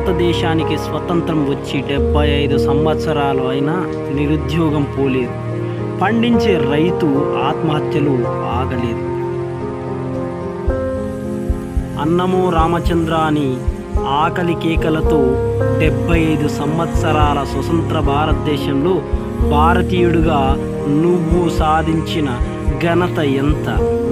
భారతదేశానికి స్వతంత్రం వచ్చి డెబ్బై ఐదు సంవత్సరాలు అయినా నిరుద్యోగం పోలేదు పండించే రైతు ఆత్మహత్యలు ఆగలేదు అన్నమో రామచంద్ర అని ఆకలి కేకలతో డెబ్బై ఐదు సంవత్సరాల స్వతంత్ర భారతదేశంలో భారతీయుడుగా నువ్వు సాధించిన ఘనత ఎంత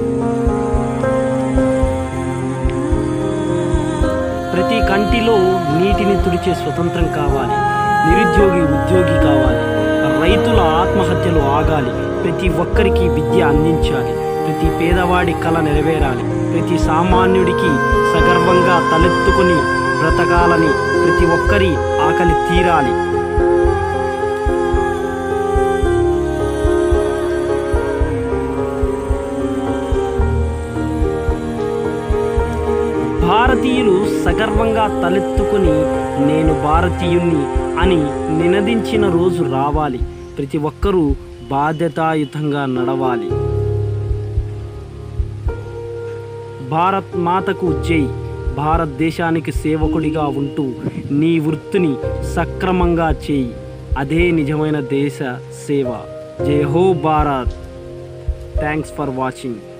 ప్రతి కంటిలో నీటిని తుడిచే స్వతంత్రం కావాలి నిరుద్యోగి ఉద్యోగి కావాలి రైతుల ఆత్మహత్యలు ఆగాలి ప్రతి ఒక్కరికి విద్య అందించాలి ప్రతి పేదవాడి కళ నెరవేరాలి ప్రతి సామాన్యుడికి సగర్వంగా తలెత్తుకుని బ్రతకాలని ప్రతి ఒక్కరి ఆకలి తీరాలి భారతీయులు సగర్వంగా తలెత్తుకుని నేను భారతీయుణ్ణి అని నినదించిన రోజు రావాలి ప్రతి ఒక్కరూ బాధ్యతాయుతంగా నడవాలి భారత్ మాతకు జై భారతదేశానికి సేవకుడిగా ఉంటూ నీ వృత్తిని సక్రమంగా చేయి అదే నిజమైన దేశ సేవ జై హో భారత్ థ్యాంక్స్ ఫర్ వాచింగ్